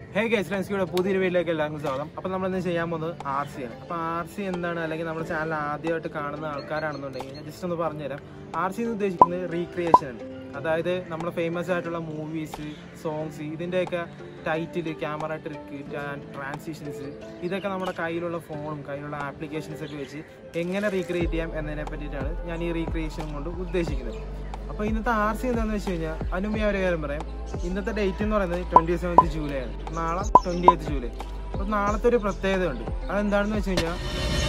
hey guys ഫ്രണ്ട്സിയുടെ പുതിയൊരു വീഡിയോയിലേക്ക് എല്ലാവർക്കും സ്വാഗതം അപ്പോൾ നമ്മൾ ഇന്ന് ചെയ്യാൻ പോകുന്നത് ആർ സി ആണ് അപ്പോൾ ആർ സി എന്താണ് അല്ലെങ്കിൽ നമ്മുടെ ചാനൽ ആദ്യമായിട്ട് കാണുന്ന ആൾക്കാരാണെന്നുണ്ടെങ്കിൽ ഞാൻ ജസ്റ്റ് ഒന്ന് പറഞ്ഞുതരാം ആർ സി എന്ന് ഉദ്ദേശിക്കുന്നത് റീക്രിയേഷൻ ആണ് അതായത് നമ്മുടെ ഫേമസ് ആയിട്ടുള്ള മൂവീസ് സോങ്സ് ഇതിൻ്റെയൊക്കെ ടൈറ്റിൽ ക്യാമറ ട്രിക്ക് ട്രാൻസിഷൻസ് ഇതൊക്കെ നമ്മുടെ കയ്യിലുള്ള ഫോണും കയ്യിലുള്ള ആപ്ലിക്കേഷൻസ് ഒക്കെ വെച്ച് എങ്ങനെ റീക്രിയേറ്റ് ചെയ്യാം എന്നതിനെ പറ്റിയിട്ടാണ് ഞാൻ ഈ റീക്രിയേഷൻ കൊണ്ട് ഉദ്ദേശിക്കുന്നത് അപ്പോൾ ഇന്നത്തെ ആർ സി എന്താണെന്ന് വെച്ച് കഴിഞ്ഞാൽ അതിന് മുമ്പ് ഞാൻ ഒരു കാര്യം പറയാം ഇന്നത്തെ ഡേറ്റ് എന്ന് പറയുന്നത് ട്വൻറ്റി സെവൻത്ത് ജൂലൈ ആണ് നാളെ ട്വൻറ്റി എയ്ത്ത് ജൂലൈ അപ്പോൾ നാളത്തെ ഒരു പ്രത്യേകത ഉണ്ട് അതെന്താണെന്ന് വെച്ച് കഴിഞ്ഞാൽ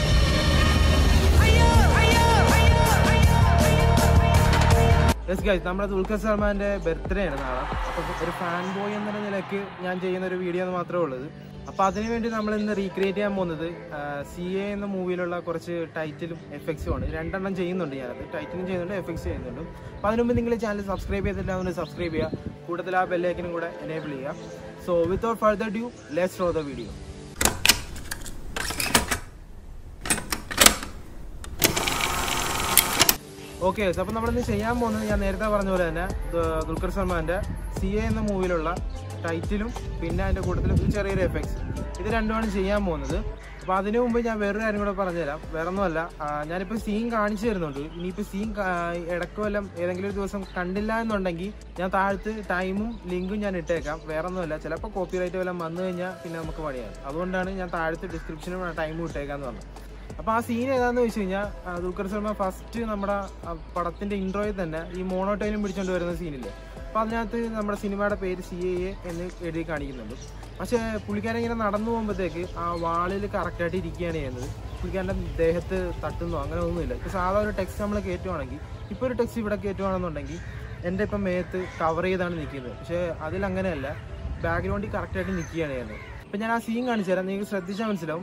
യെസ് ഗൈസ് നമ്മുടെ ദുൽഖർ സൽമാന്റെ ബർത്ത്ഡേ ആണ് നാളെ അപ്പോൾ ഒരു ഫാൻ ബോയ് എന്ന നിലയ്ക്ക് ഞാൻ ചെയ്യുന്ന ഒരു വീഡിയോ എന്ന് മാത്രമേ ഉള്ളത് അപ്പോൾ അതിനുവേണ്ടി നമ്മൾ ഇന്ന് റീക്രിയേറ്റ് ചെയ്യാൻ പോകുന്നത് സി എ എന്ന മൂവിയിലുള്ള കുറച്ച് ടൈറ്റിലും എഫക്ട്സും ആണ് രണ്ടെണ്ണം ചെയ്യുന്നുണ്ട് ഞാനത് ടൈറ്റിലും ചെയ്യുന്നുണ്ട് എഫക്ട്സ് ചെയ്യുന്നുണ്ട് അപ്പോൾ അതിനുമുമ്പ് നിങ്ങൾ ചാനൽ സബ്സ്ക്രൈബ് ചെയ്തില്ല അതുകൊണ്ട് സബ്സ്ക്രൈബ് ചെയ്യുക കൂടുതൽ ആ ബെല്ലൈക്കനും കൂടെ എനേബിൾ ചെയ്യുക so without further due let's roll the video okay അപ്പോൾ നമ്മളിന്ന് ചെയ്യാൻ പോകുന്നത് ഞാൻ നേരത്തെ പറഞ്ഞ പോലെ തന്നെ ദ- ദുൽഖർ സൽമാന്റെ സി എ എന്ന മൂവിയിലുള്ള ടൈറ്റിലും പിന്നെ അതിന്റെ കൂട്ടത്തിൽ ഒരു ചെറിയൊരു എഫക്ട്സ് ഇത് രണ്ടുമാണ് ചെയ്യാൻ പോകുന്നത് അപ്പോൾ അതിനു മുമ്പ് ഞാൻ വേറൊരു കാര്യം കൂടെ പറഞ്ഞുതരാം വേറെ ഒന്നുമല്ല ആ, ഞാനിപ്പോൾ സീൻ കാണിച്ചു തരുന്നുണ്ട് ഇനിയിപ്പോൾ സീൻ ഇടയ്ക്ക് വല്ലതും ഏതെങ്കിലും ഒരു ദിവസം കണ്ടില്ല എന്നുണ്ടെങ്കിൽ ഞാൻ താഴത്ത് ടൈമും ലിങ്കും ഞാൻ ഇട്ടേക്കാം വേറെ ഒന്നുമല്ല ചിലപ്പോൾ കോപ്പിറൈറ്റ് വല്ലതും വന്നു കഴിഞ്ഞാൽ പിന്നെ നമുക്ക് പണിയാണ് അതുകൊണ്ടാണ് ഞാൻ താഴത്ത് ഡിസ്ക്രിപ്ഷനും ടൈമും ഇട്ടേക്കാന്ന് പറഞ്ഞത് അപ്പൊ ആ സീൻ ഏതാന്ന് വെച്ച് കഴിഞ്ഞാൽ ദുൽഖർ സൽമാൻ ഫസ്റ്റ് നമ്മുടെ ആ പടത്തിന്റെ ഇൻട്രോയിൽ തന്നെ ഈ മോണോട്ടൈനും പിടിച്ചോണ്ട് വരുന്ന സീനില്ലേ അപ്പൊ അതിനകത്ത് നമ്മുടെ സിനിമയുടെ പേര് സി എ എ എന്ന് എഴുതി കാണിക്കുന്നുണ്ട് പക്ഷേ പുള്ളിക്കാരൻ ഇങ്ങനെ നടന്നു പോകുമ്പോഴത്തേക്ക് ആ വാളിൽ കറക്റ്റായിട്ട് ഇരിക്കുകയാണ് ചെയ്യുന്നത് പുള്ളിക്കാരൻ്റെ ദേഹത്ത് തട്ടുന്നോ അങ്ങനെ ഒന്നുമില്ല ഇപ്പൊ സാധാരണ ഒരു ടെക്സ്റ്റ് നമ്മൾ കയറ്റുവാണെങ്കിൽ ഇപ്പൊ ഒരു ടെക്സ്റ്റ് ഇവിടെ കയറ്റുവാണെന്നുണ്ടെങ്കിൽ എൻ്റെ ഇപ്പം മേത്ത് കവർ ചെയ്താണ് നിൽക്കുന്നത് പക്ഷേ അതിലങ്ങനെയല്ല ബാക്ക്ഗ്രൗണ്ടിൽ കറക്റ്റായിട്ട് നിൽക്കുകയാണ് ചെയ്യുന്നത് ഇപ്പം ഞാൻ ആ സീൻ കാണിച്ചു തരാം നിങ്ങൾക്ക് ശ്രദ്ധിച്ചാൽ മനസ്സിലാവും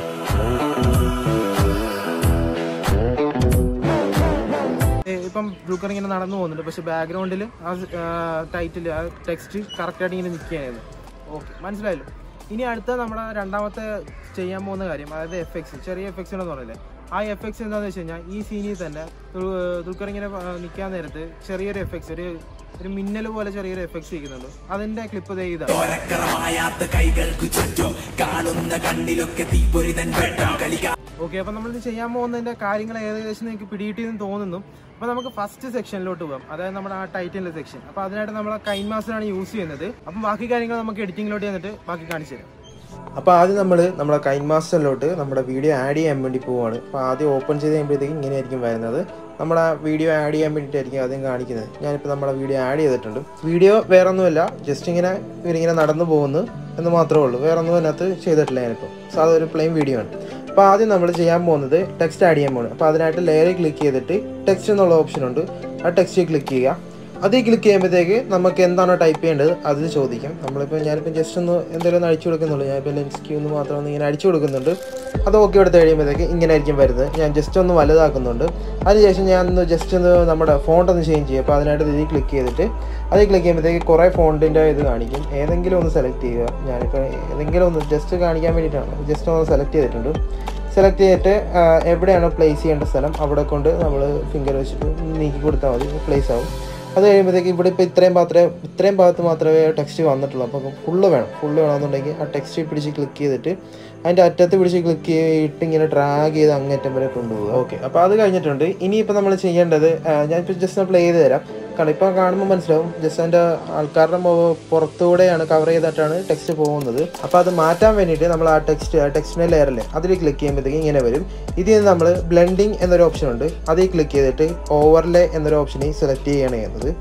ഏ, ഇപ്പം ബ്രൂക്കർ ഇങ്ങനെ നടന്നു പോകുന്നുണ്ട് പക്ഷെ ബാക്ക്ഗ്രൗണ്ടിൽ ആ ടൈറ്റിൽ ആ ടെക്സ്റ്റ് കറക്റ്റായിട്ട് ഇങ്ങനെ നിൽക്കുകയായിരുന്നു ഓക്കെ മനസ്സിലായല്ലോ ഇനി അടുത്ത നമ്മുടെ രണ്ടാമത്തെ ചെയ്യാൻ പോകുന്ന കാര്യം അതായത് എഫ് എക്സ് ചെറിയ എഫ് എക്സ് എന്ന് പറയില്ലേ ആ എഫ് എക്സ് എന്താണെന്ന് വെച്ച് കഴിഞ്ഞാൽ ഈ സീനിൽ തന്നെ ദുൽ- ദുൽഖർ ഇങ്ങനെ നിൽക്കാൻ നേരത്ത് ചെറിയൊരു എഫ് എക്സ് ഒരു ഒരു മിന്നൽ പോലെ ചെറിയൊരു എഫ് എക്സ് ഇരിക്കുന്നുണ്ട് അതിന്റെ ക്ലിപ്പ് ദേ ഇതാണ് ഓരക്കറമായാത്ത കൈകൾക്കു ചുറ്റും കാണുന്ന കണ്ണിലൊക്കെ തീപ്പൊരിതൻ വെട്ടം കളിക്കാ ഓക്കെ അപ്പൊ നമ്മൾ ഇത് ചെയ്യാൻ പോകുന്നതിന്റെ കാര്യങ്ങൾ ഏകദേശം നിങ്ങൾക്ക് പിടികിട്ടിയെന്ന് തോന്നുന്നു അപ്പൊ നമുക്ക് ഫസ്റ്റ് സെക്ഷനിലോട്ട് പോകാം അതായത് നമ്മുടെ ആ ടൈറ്റിലെ സെക്ഷൻ അപ്പൊ അതിനായിട്ട് നമ്മൾ കൈൻ മാസ്റ്ററാണ് യൂസ് ചെയ്യുന്നത് അപ്പം ബാക്കി കാര്യങ്ങൾ നമുക്ക് എഡിറ്റിംഗിലോട്ട് ചെന്നിട്ട് ബാക്കി കാണിച്ചു തരാം അപ്പോൾ ആദ്യം നമ്മൾ നമ്മുടെ കൈൻ മാസ്റ്ററിലോട്ട് നമ്മുടെ വീഡിയോ ആഡ് ചെയ്യാൻ വേണ്ടി പോവുകയാണ് അപ്പോൾ ആദ്യം ഓപ്പൺ ചെയ്ത് കഴിയുമ്പോഴത്തേക്കും ഇങ്ങനെയായിരിക്കും വരുന്നത് നമ്മുടെ വീഡിയോ ആഡ് ചെയ്യാൻ വേണ്ടിയിട്ടായിരിക്കും ആദ്യം കാണിക്കുന്നത് ഞാനിപ്പോൾ നമ്മുടെ വീഡിയോ ആഡ് ചെയ്തിട്ടുണ്ട് വീഡിയോ വേറെ ഒന്നുമില്ല ജസ്റ്റ് ഇങ്ങനെ ഇവരിങ്ങനെ നടന്നു പോകുന്നു എന്ന് മാത്രമേ ഉള്ളൂ വേറെ ഒന്നും അതിനകത്ത് ചെയ്തിട്ടില്ല ഞാനിപ്പോൾ സാധാ ഒരു പ്ലെയിൻ വീഡിയോ ആണ് അപ്പോൾ ആദ്യം നമ്മൾ ചെയ്യാൻ പോകുന്നത് ടെക്സ്റ്റ് ആഡ് ചെയ്യാൻ പോകുന്നത് അപ്പോൾ അതിനായിട്ട് ലെയറിൽ ക്ലിക്ക് ചെയ്തിട്ട് ടെക്സ്റ്റ് എന്നുള്ള ഓപ്ഷൻ ഉണ്ട് ആ ടെക്സ്റ്റ് ക്ലിക്ക് ചെയ്യുക അതിൽ ക്ലിക്ക് ചെയ്യുമ്പോഴത്തേക്ക് നമുക്ക് എന്താണോ ടൈപ്പ് ചെയ്യേണ്ടത് അത് ചോദിക്കാം നമ്മളിപ്പോൾ ഞാനിപ്പോൾ ജസ്റ്റ് ഒന്ന് എന്തെങ്കിലും ഒന്ന് അടിച്ചു കൊടുക്കുന്നുള്ളൂ ഞാനിപ്പോൾ ലെൻസ് ക്യൂ എന്ന് മാത്രം ഒന്ന് ഇങ്ങനെ അടിച്ചു കൊടുക്കുന്നുണ്ട് അത് ഓക്കെ എടുത്ത് കഴിയുമ്പോഴത്തേക്ക് ഇങ്ങനെ ആയിരിക്കും വരുന്നത് ഞാൻ ജസ്റ്റ് ഒന്ന് വലുതാക്കുന്നുണ്ട് അതിനുശേഷം ഞാൻ ഒന്ന് ജസ്റ്റ് ഒന്ന് നമ്മുടെ ഫോണ്ട് ഒന്ന് ചേഞ്ച് ചെയ്യും അപ്പോൾ അതിനായിട്ട് ഇതിൽ ക്ലിക്ക് ചെയ്തിട്ട് അതിൽ ക്ലിക്ക് ചെയ്യുമ്പോഴത്തേക്ക് കുറേ ഫോണ്ടിൻ്റെ ഇത് കാണിക്കും ഏതെങ്കിലും ഒന്ന് സെലക്ട് ചെയ്യുക ഞാനിപ്പോൾ ഏതെങ്കിലും ഒന്ന് ജസ്റ്റ് കാണിക്കാൻ വേണ്ടിയിട്ടാണ് ജസ്റ്റ് ഒന്ന് സെലക്ട് ചെയ്തിട്ടുണ്ട് സെലക്ട് ചെയ്തിട്ട് ആ, എവിടെയാണോ പ്ലേസ് ചെയ്യേണ്ട സ്ഥലം അവിടെ കൊണ്ട് നമ്മൾ ഫിംഗർ വെച്ചിട്ട് നീക്കി കൊടുത്താൽ മതി പ്ലേസ് ആവും അത് കഴിയുമ്പോഴത്തേക്ക് ഇവിടെ ഇപ്പോൾ ഇത്രയും മാത്രമേ ഇത്രയും ഭാഗത്ത് മാത്രമേ ടെക്സ്റ്റ് വന്നിട്ടുള്ളൂ അപ്പോൾ ഫുള്ള് വേണം ഫുള്ള് വേണമെന്നുണ്ടെങ്കിൽ ആ ടെക്സ്റ്റ് പിടിച്ച് ക്ലിക്ക് ചെയ്തിട്ട് അതിൻ്റെ അറ്റത്ത് പിടിച്ച് ക്ലിക്ക് ചെയ്തിട്ട് ഇങ്ങനെ ഡ്രാഗ് ചെയ്ത് അങ്ങേറ്റം വരെ കൊണ്ടുപോകുക ഓക്കെ അപ്പോൾ അത് കഴിഞ്ഞിട്ടുണ്ട് ഇനിയിപ്പോൾ നമ്മൾ ചെയ്യേണ്ടത് ആ, ഞാനിപ്പോൾ ജസ്റ്റ് പ്ലേ ചെയ്ത് തരാം കാരണം ഇപ്പോൾ കാണുമ്പോൾ മനസ്സിലാവും ജസ്റ്റ് അതിൻ്റെ ആൾക്കാരുടെ മൊ- പുറത്തുകൂടെയാണ് കവർ ചെയ്തിട്ടാണ് ടെക്സ്റ്റ് പോകുന്നത് അപ്പോൾ അത് മാറ്റാൻ വേണ്ടിയിട്ട് നമ്മൾ ആ ടെക്സ്റ്റ് ആ ടെക്സ്റ്റിൻ്റെ ലെയറിൽ അതിൽ ക്ലിക്ക് ചെയ്യുമ്പോഴത്തേക്ക് ഇങ്ങനെ വരും ഇതിൽ നിന്ന് നമ്മൾ ബ്ലെൻഡിങ് എന്നൊരു ഓപ്ഷൻ ഉണ്ട് അതിൽ ക്ലിക്ക് ചെയ്തിട്ട് ഓവർലേ എന്നൊരു ഓപ്ഷനിൽ സെലക്ട് ചെയ്യുകയാണ് ചെയ്യുന്നത്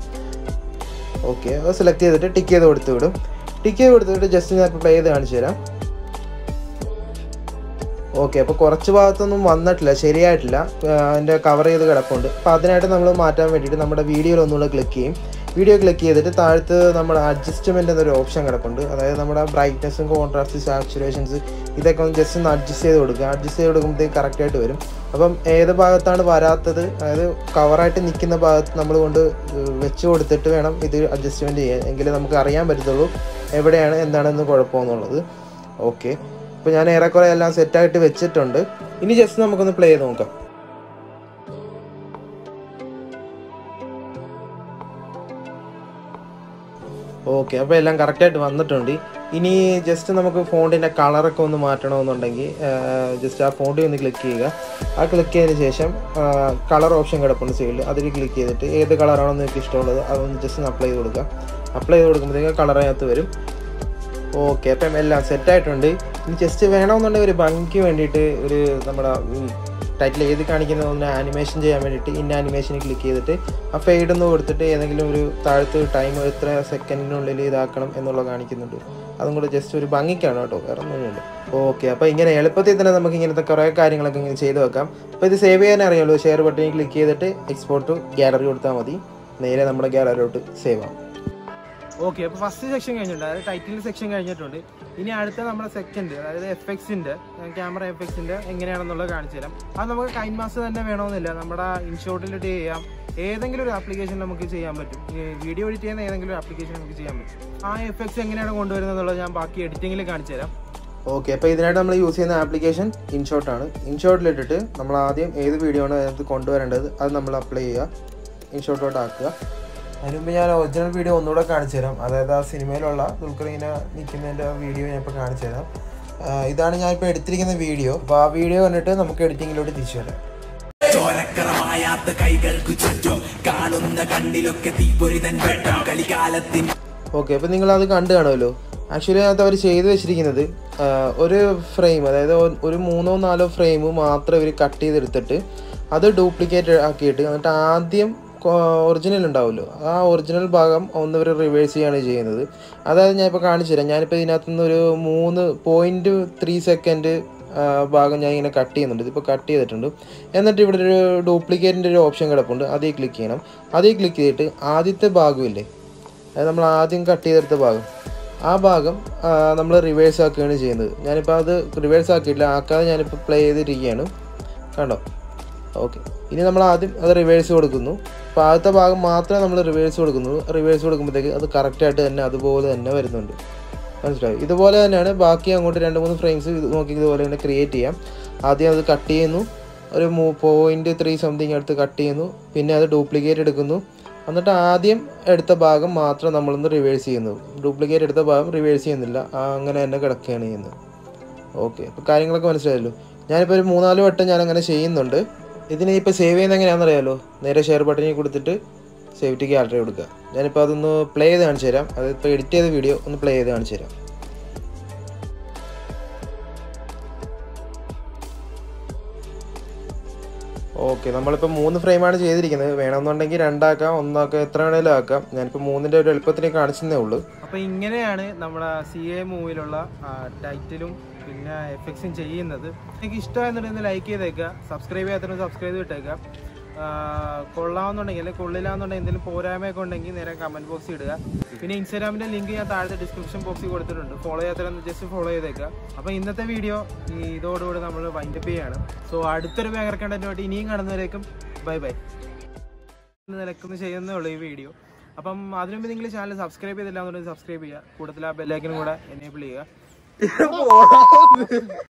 ഓക്കെ അത് സെലക്ട് ചെയ്തിട്ട് ടിക്ക് ചെയ്ത് കൊടുത്തു വിടും ടിക്ക് ചെയ്ത് കൊടുത്തിട്ട് ജസ്റ്റ് ഞാൻ ഇപ്പോൾ പ്ലേ ചെയ്ത് കാണിച്ചു തരാം ഓക്കെ അപ്പോൾ കുറച്ച് ഭാഗത്തൊന്നും വന്നിട്ടില്ല ശരിയായിട്ടില്ല ആ, അതിൻ്റെ കവർ ചെയ്ത് കിടപ്പുണ്ട് അപ്പോൾ അതിനായിട്ട് നമ്മൾ മാറ്റാൻ വേണ്ടിയിട്ട് നമ്മുടെ വീഡിയോയിൽ ഒന്നുകൂടെ ക്ലിക്ക് ചെയ്യും വീഡിയോ ക്ലിക്ക് ചെയ്തിട്ട് താഴത്ത് നമ്മുടെ അഡ്ജസ്റ്റ്മെൻറ്റ് എന്നൊരു ഓപ്ഷൻ കിടപ്പുണ്ട് അതായത് നമ്മുടെ ബ്രൈറ്റ്നസ്സും കോൺട്രാസ്റ്റ് സാച്ചുറേഷൻസ് ഇതൊക്കെ ഒന്ന് ജസ്റ്റ് ഒന്ന് അഡ്ജസ്റ്റ് ചെയ്ത് കൊടുക്കുക അഡ്ജസ്റ്റ് ചെയ്ത് കൊടുക്കുമ്പോഴത്തേക്ക് കറക്റ്റായിട്ട് വരും അപ്പം ഏത് ഭാഗത്താണ് വരാത്തത് അതായത് കവറായിട്ട് നിൽക്കുന്ന ഭാഗത്ത് നമ്മൾ കൊണ്ട് വെച്ച് കൊടുത്തിട്ട് വേണം ഇത് അഡ്ജസ്റ്റ്മെൻറ്റ് ചെയ്യാൻ എങ്കിലേ നമുക്ക് അറിയാൻ പറ്റത്തുള്ളൂ എവിടെയാണ് എന്താണെന്ന് കുഴപ്പമെന്നുള്ളത് ഓക്കെ ഇപ്പോൾ ഞാൻ ഏറെക്കുറെ എല്ലാം സെറ്റായിട്ട് വെച്ചിട്ടുണ്ട് ഇനി ജസ്റ്റ് നമുക്കൊന്ന് പ്ലേ ചെയ്ത് നോക്കാം ഓക്കെ അപ്പോൾ എല്ലാം കറക്റ്റായിട്ട് വന്നിട്ടുണ്ട് ഇനി ജസ്റ്റ് നമുക്ക് ഫോണ്ടിൻ്റെ കളറൊക്കെ ഒന്ന് മാറ്റണമെന്നുണ്ടെങ്കിൽ ജസ്റ്റ് ആ ഫോണ്ടിൽ ഒന്ന് ക്ലിക്ക് ചെയ്യുക ആ ക്ലിക്ക് ചെയ്തതിന് ശേഷം കളർ ഓപ്ഷൻ കിടപ്പുണ്ട് സൈഡിൽ അതിൽ ക്ലിക്ക് ചെയ്തിട്ട് ഏത് കളറാണോ നിങ്ങൾക്ക് ഇഷ്ടമുള്ളത് അതൊന്ന് ജസ്റ്റ് ഒന്ന് അപ്ലൈ ചെയ്ത് കൊടുക്കുക അപ്ലൈ ചെയ്ത് കൊടുക്കുമ്പോഴത്തേക്ക് കളറിനകത്ത് വരും ഓക്കെ അപ്പം എല്ലാം സെറ്റായിട്ടുണ്ട് ഇനി ജസ്റ്റ് വേണമെന്നുണ്ടെങ്കിൽ ഒരു ഭംഗിക്ക് വേണ്ടിയിട്ട് ഒരു നമ്മുടെ ടൈറ്റിൽ ഏത് കാണിക്കുന്ന ഒന്ന് ആനിമേഷൻ ചെയ്യാൻ വേണ്ടിയിട്ട് ഇന്ന ആനിമേഷനിൽ ക്ലിക്ക് ചെയ്തിട്ട് ആ ഫെയ്ഡ് ഒന്ന് കൊടുത്തിട്ട് ഏതെങ്കിലും ഒരു താഴത്ത് ടൈം എത്ര സെക്കൻഡിനുള്ളിൽ ഇതാക്കണം എന്നുള്ള കാണിക്കുന്നുണ്ട് അതും കൂടെ ജസ്റ്റ് ഒരു ഭംഗിക്കാണ് കേട്ടോ വേറെ ഒന്നുമില്ല ഓക്കെ അപ്പോൾ ഇങ്ങനെ എളുപ്പത്തിൽ തന്നെ നമുക്ക് ഇങ്ങനത്തെ കുറേ കാര്യങ്ങളൊക്കെ ഇങ്ങനെ ചെയ്ത് വെക്കാം അപ്പോൾ ഇത് സേവ് ചെയ്യാൻ അറിയാമല്ലോ ഷെയർ ബട്ടണിൽ ക്ലിക്ക് ചെയ്തിട്ട് എക്സ്പോർട്ട് ടു ഗാലറി കൊടുത്താൽ മതി നേരെ നമ്മുടെ ഗാലറിയിലോട്ട് സേവ് ആവും ഓക്കെ അപ്പോൾ ഫസ്റ്റ് സെക്ഷൻ കഴിഞ്ഞിട്ടുണ്ട് അതായത് ടൈറ്റിൽ സെക്ഷൻ കഴിഞ്ഞിട്ടുണ്ട് ഇനി അടുത്ത നമ്മുടെ സെക്കൻഡ് അതായത് എഫ് എക്സിൻ്റെ ക്യാമറ എഫ് എക്സിൻ്റെ എങ്ങനെയാണെന്നുള്ളത് കാണിച്ചു തരാം അത് നമുക്ക് കൈൻ മാസ് തന്നെ വേണമെന്നില്ല നമ്മുടെ ഇൻഷോട്ടിലിട്ട് ചെയ്യാം ഏതെങ്കിലും ഒരു ആപ്ലിക്കേഷൻ നമുക്ക് ചെയ്യാൻ പറ്റും ഈ വീഡിയോ എഡിറ്റ് ചെയ്യുന്ന ഏതെങ്കിലും ഒരു ആപ്ലിക്കേഷൻ നമുക്ക് ചെയ്യാൻ പറ്റും ആ എഫ് എക്സ് എങ്ങനെയാണ് കൊണ്ടുവരുന്നത് എന്നുള്ളത് ഞാൻ ബാക്കി എഡിറ്റിങ്ങിൽ കാണിച്ചു തരാം ഓക്കെ അപ്പോൾ ഇതിനായിട്ട് നമ്മൾ യൂസ് ചെയ്യുന്ന ആപ്ലിക്കേഷൻ ഇൻഷോട്ടാണ് ഇൻഷോട്ടിലിട്ടിട്ട് നമ്മൾ ആദ്യം ഏത് വീഡിയോ ആണ് അതിനകത്ത് കൊണ്ടുവരേണ്ടത് അത് നമ്മൾ അപ്ലൈ ചെയ്യുക ഇൻഷോട്ടിലോട്ട് ആക്കുക അതിന് മുമ്പ് ഞാൻ ഒറിജിനൽ വീഡിയോ ഒന്നുകൂടെ കാണിച്ചു തരാം അതായത് ആ സിനിമയിലുള്ള ദുൽഖർ ഇങ്ങനെ നിൽക്കുന്നതിൻ്റെ വീഡിയോ ഞാൻ ഇപ്പോൾ കാണിച്ചു തരാം ആ, ഇതാണ് ഞാൻ ഇപ്പോൾ എടുത്തിരിക്കുന്ന വീഡിയോ അപ്പോൾ ആ വീഡിയോ കണ്ടിട്ട് നമുക്ക് എഡിറ്റിങ്ങിലോട്ട് തിരിച്ചു വരാം ചോരക്കറമായാത്ത കൈകൾക്കു ചുറ്റും കാണുന്ന കണ്ണിലൊക്കെ തീപ്പൊരിതൻ വെട്ടം കളിക്കാലത്തിൻ ഓക്കെ അപ്പോൾ നിങ്ങൾ അത് കണ്ടു കാണുമല്ലോ ആക്ച്വലി അതിനകത്ത് അവർ ചെയ്ത് വെച്ചിരിക്കുന്നത് ആ, ഒരു ഫ്രെയിം അതായത് ഒ- ഒരു മൂന്നോ നാലോ ഫ്രെയിം മാത്രം ഇവർ കട്ട് ചെയ്തെടുത്തിട്ട് അത് ഡ്യൂപ്ലിക്കേറ്റ് ആക്കിയിട്ട് എന്നിട്ട് ആദ്യം ഒറിജിനൽ ഉണ്ടാവുമല്ലോ ആ ഒറിജിനൽ ഭാഗം ഒന്ന് ഇവർ റിവേഴ്സ് ചെയ്യാണ് ചെയ്യുന്നത് അതായത് ഞാൻ ഇപ്പോൾ കാണിച്ചു തരാം ഞാനിപ്പോൾ ഇതിനകത്തുനിന്ന് ഒരു മൂന്ന് പോയിൻറ്റ് ത്രീ സെക്കൻഡ് ഭാഗം ഞാൻ ഇങ്ങനെ കട്ട് ചെയ്യുന്നുണ്ട് ഇതിപ്പോൾ കട്ട് ചെയ്തിട്ടുണ്ട് എന്നിട്ട് ഇവിടെ ഒരു ഡ്യൂപ്ലിക്കേറ്റിൻ്റെ ഒരു ഓപ്ഷൻ കിടപ്പുണ്ട് അതിൽ ക്ലിക്ക് ചെയ്യണം അതിൽ ക്ലിക്ക് ചെയ്തിട്ട് ആദ്യത്തെ ഭാഗമില്ലേ അതായത് നമ്മൾ ആദ്യം കട്ട് ചെയ്തെടുത്ത ഭാഗം ആ ഭാഗം നമ്മൾ റിവേഴ്സ് ആക്കുകയാണ് ചെയ്യുന്നത് ഞാനിപ്പോൾ അത് റിവേഴ്സ് ആക്കിയിട്ടില്ല ആക്കാതെ ഞാനിപ്പോൾ പ്ലേ ചെയ്തിരിക്കുകയാണ് കണ്ടോ ഓക്കെ ഇനി നമ്മൾ ആദ്യം അത് റിവേഴ്സ് കൊടുക്കുന്നു അപ്പോൾ ആദ്യത്തെ ഭാഗം മാത്രമേ നമ്മൾ റിവേഴ്സ് കൊടുക്കുന്നു റിവേഴ്സ് കൊടുക്കുമ്പോഴത്തേക്ക് അത് കറക്റ്റായിട്ട് തന്നെ അതുപോലെ തന്നെ വരുന്നുണ്ട് മനസ്സിലായി ഇതുപോലെ തന്നെയാണ് ബാക്കി അങ്ങോട്ട് രണ്ട് മൂന്ന് ഫ്രെയിംസ് നോക്കി ഇതുപോലെ തന്നെ ക്രിയേറ്റ് ചെയ്യാം ആദ്യം അത് കട്ട് ചെയ്യുന്നു ഒരു പോയിൻറ്റ് ത്രീ സംതിങ് എടുത്ത് കട്ട് ചെയ്യുന്നു പിന്നെ അത് ഡ്യൂപ്ലിക്കേറ്റ് എടുക്കുന്നു എന്നിട്ട് ആദ്യം എടുത്ത ഭാഗം മാത്രം നമ്മളൊന്ന് റിവേഴ്സ് ചെയ്യുന്നു ഡ്യൂപ്ലിക്കേറ്റ് എടുത്ത ഭാഗം റിവേഴ്സ് ചെയ്യുന്നില്ല ആ അങ്ങനെ തന്നെ കിടക്കുകയാണ് ചെയ്യുന്നത് ഓക്കെ അപ്പോൾ കാര്യങ്ങളൊക്കെ മനസ്സിലായല്ലോ ഞാനിപ്പോൾ ഒരു മൂന്നാല് വട്ടം ഞാൻ അങ്ങനെ ചെയ്യുന്നുണ്ട് ഇതിനെ ഇപ്പോൾ സേവ് ചെയ്യുന്നത് എങ്ങനെയാണെന്ന് അറിയാമല്ലോ നേരെ ഷെയർ ബട്ടണിൽ കൊടുത്തിട്ട് സേവ് ടു ഗാലറി കൊടുക്കുക ഞാനിപ്പോൾ അതൊന്ന് പ്ലേ ചെയ്ത് കാണിച്ചു തരാം അതിപ്പോൾ എഡിറ്റ് ചെയ്ത വീഡിയോ ഒന്ന് പ്ലേ ചെയ്ത് കാണിച്ചു തരാം ഓക്കെ നമ്മളിപ്പോൾ മൂന്ന് ഫ്രെയിമാണ് ചെയ്തിരിക്കുന്നത് വേണമെന്നുണ്ടെങ്കിൽ രണ്ടാക്കാം ഒന്നാക്കാം എത്ര വേണേലും ആക്കാം ഞാനിപ്പോൾ മൂന്നിൻ്റെ ഒരു എളുപ്പത്തിന് കാണിച്ചതേ ഉള്ളൂ അപ്പോൾ ഇങ്ങനെയാണ് നമ്മുടെ സി എ മൂവിലുള്ള ടൈറ്റിലും പിന്നെ എഫക്ട്സും ചെയ്യുന്നത് എനിക്ക് ഇഷ്ടമായെന്നുണ്ടെങ്കിൽ ലൈക്ക് ചെയ്തേക്കുക സബ്സ്ക്രൈബ് ചെയ്യാത്തവരും സബ്സ്ക്രൈബ് ചെയ്തിട്ടേക്കുക ആ, കൊള്ളാമെന്നുണ്ടെങ്കിൽ അല്ലെങ്കിൽ കൊള്ളില്ലാന്നുണ്ടെങ്കിൽ എന്തെങ്കിലും പോരായ്മയൊക്കെ ഉണ്ടെങ്കിൽ നേരെ കമന്റ് ബോക്സിൽ ഇടുക പിന്നെ ഇൻസ്റ്റാഗ്രാമിന്റെ ലിങ്ക് ഞാൻ താഴത്തെ ഡിസ്ക്രിപ്ഷൻ ബോക്സിൽ കൊടുത്തിട്ടുണ്ട് ഫോളോ ചെയ്യാത്തവരൊന്ന് ജസ്റ്റ് ഫോളോ ചെയ്തേക്കുക അപ്പോൾ ഇന്നത്തെ വീഡിയോ ഈ ഇതോടുകൂടി നമ്മൾ വൈൻഡപ്പ് ചെയ്യാണ് സോ അടുത്തൊരു ഭയങ്കര കണ്ടന്റുമായിട്ട് ഇനിയും കാണുന്നവരേക്കും ബൈ ബൈ നിലക്കൊന്ന് ചെയ്യുന്നേ ഉള്ളൂ ഈ വീഡിയോ അപ്പം അതിനു മുമ്പ് നിങ്ങൾ ചാനൽ സബ്സ്ക്രൈബ് ചെയ്തില്ല എന്നുണ്ടെങ്കിൽ സബ്സ്ക്രൈബ് ചെയ്യുക കൂടുതൽ ആ ബെല്ലൈക്കനും കൂടെ എനേബിൾ ചെയ്യുക